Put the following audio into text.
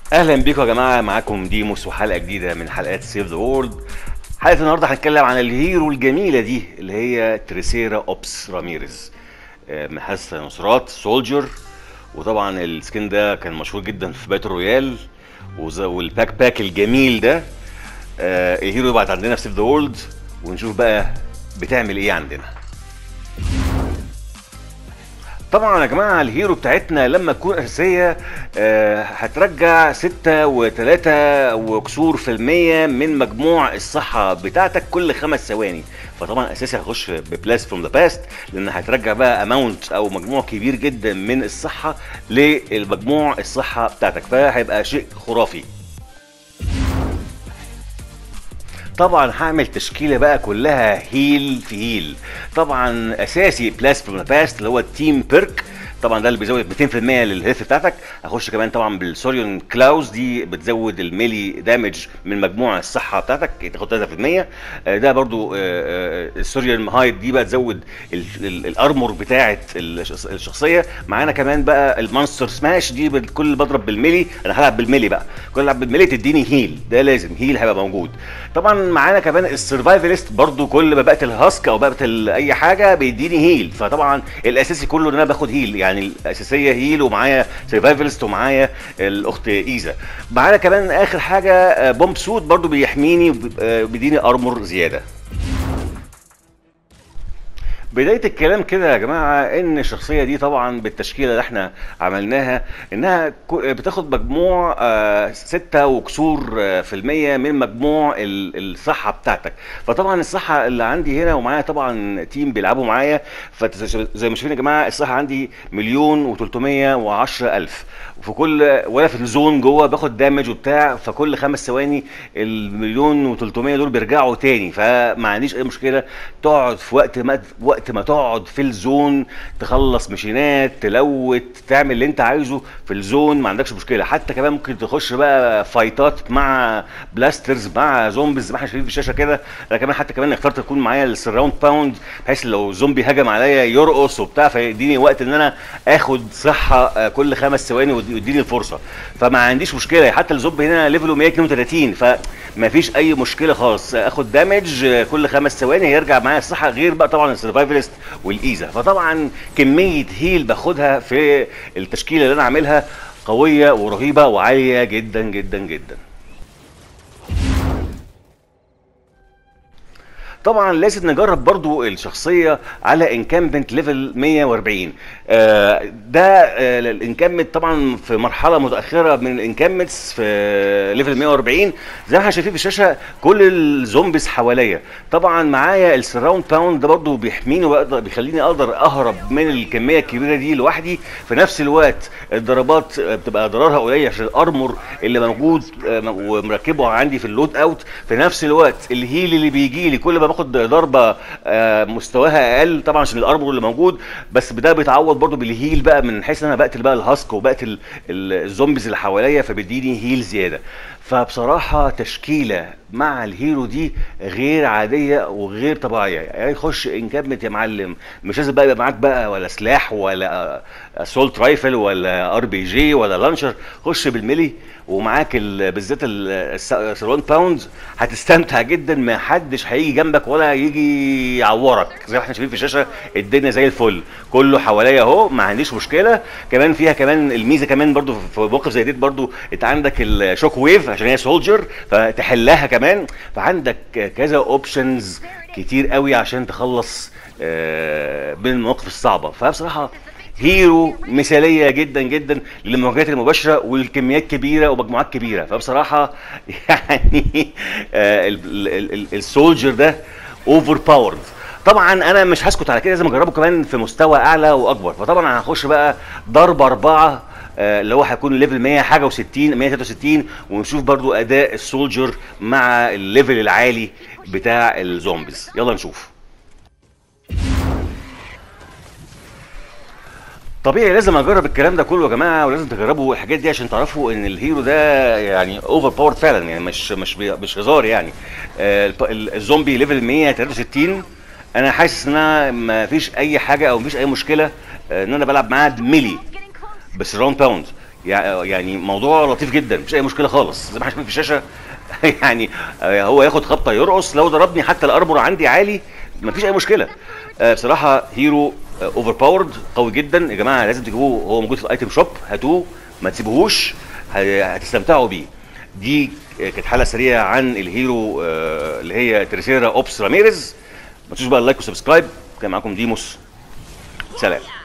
اهلا بيكم يا جماعه معاكم ديموس وحلقه جديده من حلقات سيف ذا وورلد حلقه النهارده هنتكلم عن الهيرو الجميله دي اللي هي تريسيرا اوبس راميريز آه، من حاسه نصرات سولجر وطبعا السكين ده كان مشهور جدا في باتل رويال وز- والباك باك الجميل ده آه، الهيرو يبعت عندنا في سيف ذا وورلد ونشوف بقى بتعمل ايه عندنا طبعا يا جماعه الهيرو بتاعتنا لما تكون اساسيه آه، هترجع ستة وتلاتة وكسور في المية من مجموع الصحة بتاعتك كل خمس ثواني فطبعا اساسي هخش ببلاس فروم ذا باست لان هترجع بقى اماونت او مجموع كبير جدا من الصحة للمجموع الصحة بتاعتك فهيبقى شيء خرافي طبعا هعمل تشكيله بقى كلها هيل في هيل طبعا اساسي بلاس فروم ذا باست اللي هو التيم بيرك طبعا ده اللي بيزود 200% للهيلث بتاعتك هخش كمان طبعا بالسوريون كلاوز دي بتزود الميلي دامج من مجموع الصحه بتاعتك تاخد 3% آه، ده برضو آه، آه، السوريون هايد دي بقى تزود ال- ال- الارمور بتاعه الشخص- الشخصيه معانا كمان بقى المانستر سماش دي بال- كل بضرب بالميلي انا هلعب بالميلي بقى كل العب بالميلي تديني هيل ده لازم هيل هيبقى موجود طبعا معانا كمان السرفايفلست برضو كل ما بقتل هاسك او بقتل اي حاجه بيديني هيل فطبعا الاساسي كله ان انا باخد هيل يعني الاساسيه هيل ومعايا سرفايفلست ومعايا الاخت ايزا معانا كمان اخر حاجه آه، بومب سوت برضو بيحميني وب- آه، بيديني ارمور زياده بداية الكلام كده يا جماعة إن الشخصية دي طبعا بالتشكيلة اللي إحنا عملناها إنها كو- بتاخد مجموع آه، ستة وكسور آه، في المية من مجموع ال- الصحة بتاعتك فطبعا الصحة اللي عندي هنا ومعايا طبعا تيم بيلعبوا معايا فزي ما شايفين يا جماعة الصحة عندي مليون وتلتمية وعشرة ألف وفي كل ولا في الزون جوه باخد دامج وبتاع فكل خمس ثواني المليون و300 دول بيرجعوا تاني فما عنديش اي مشكله تقعد في وقت ما وقت ما تقعد في الزون تخلص ماشينات تلوت تعمل اللي انت عايزه في الزون ما عندكش مشكله حتى كمان ممكن تخش بقى فايتات مع بلاسترز مع زومبيز زي ما احنا شايفين في الشاشه كده انا كمان حتى كمان اخترت يكون معايا السراوند باوند بحيث لو زومبي هجم عليا يرقص وبتاع فيديني وقت ان انا اخد صحه آه، كل خمس ثواني ودي- ويديني الفرصه فما عنديش مشكله حتى الزومبي هنا ليفله 132 فما فيش اي مشكله خالص اخد دامج آه، كل خمس ثواني هيرجع معايا الصحه غير بقى طبعا السرفايفلست والايزا فطبعا كميه هيل باخدها في التشكيله اللي انا عاملها قويه ورهيبه وعاليه جدا جدا جدا طبعا لازم نجرب برضو الشخصيه على انكامبنت ليفل 140 آه، ده آه، الانكامبنت طبعا في مرحله متاخره من الانكامبنتس في ليفل 140 زي ما احنا شايفين في الشاشه كل الزومبيز حواليا طبعا معايا السراوند باوند ده برضو بيحميني وأقدر بيخليني اقدر اهرب من الكميه الكبيره دي لوحدي في نفس الوقت الضربات آه، بتبقى ضررها قليل عشان الارمور اللي موجود آه، ومركبه عندي في اللود اوت في نفس الوقت الهيل اللي بيجي لي كل ما باخد ضربه آه، مستواها اقل طبعا عشان الارمور اللي موجود بس ده بيتعوض برضو بالهيل بقى من حيث ان انا بقتل بقى الهاسك وبقتل ال- الزومبيز اللي حواليا فبيديني هيل زياده فبصراحه تشكيله مع الهيرو دي غير عاديه وغير طبيعيه يعني خش انكابمنت يا معلم مش لازم بقى يبقى معاك بقى ولا سلاح ولا اسولت رايفل ولا ار بي جي ولا لانشر خش بالملي ومعاك ال- بالذات السراوند باوندز هتستمتع جدا ما حدش هيجي جنبك ولا يجي يعورك زي ما احنا شايفين في الشاشه الدنيا زي الفل كله حواليا اهو ما عنديش مشكله كمان فيها كمان الميزه كمان برضو في موقف زي ديت برضو انت عندك الشوك ويف عشان هي سولجر فتحلها كمان فعندك كذا اوبشنز كتير قوي عشان تخلص آه، من المواقف الصعبه فبصراحه هيرو مثاليه جدا جدا للمواجهات المباشره والكميات كبيره ومجموعات كبيره فبصراحه يعني آه، ال- ال- ال- السولجر ده اوفر باورد طبعا انا مش هسكت على كده لازم اجربه كمان في مستوى اعلى واكبر فطبعا هخش بقى ضرب اربعه آه، اللي هو هيكون ليفل 100 حاجه و60 163 ونشوف برضو اداء السولجر مع الليفل العالي بتاع الزومبيز يلا نشوف طبيعي لازم اجرب الكلام ده كله يا جماعه ولازم تجربوا الحاجات دي عشان تعرفوا ان الهيرو ده يعني اوفر باورد فعلا يعني مش مش بي- مش هزار يعني آه، الب- ال- الزومبي ليفل 163 انا حاسس ان انا ما فيش اي حاجه او مفيش اي مشكله آه، ان انا بلعب معاه ميلي بس راوند باوند يع- يعني موضوع لطيف جدا مفيش اي مشكله خالص زي ما احنا شايفين في الشاشه يعني آه، هو ياخد خبطه يرقص لو ضربني حتى الارمور عندي عالي مفيش اي مشكله آه، بصراحه هيرو اوفر باورد قوي جدا يا جماعه لازم تجيبوه هو موجود في الايتم شوب هاتوه ما تسيبوهوش ه- هتستمتعوا بيه دي آه، كانت حلقه سريعه عن الهيرو آه، اللي هي تريسيرا اوبس راميريز ما تنسوش بقى اللايك وسبسكرايب كان معاكم ديموس سلام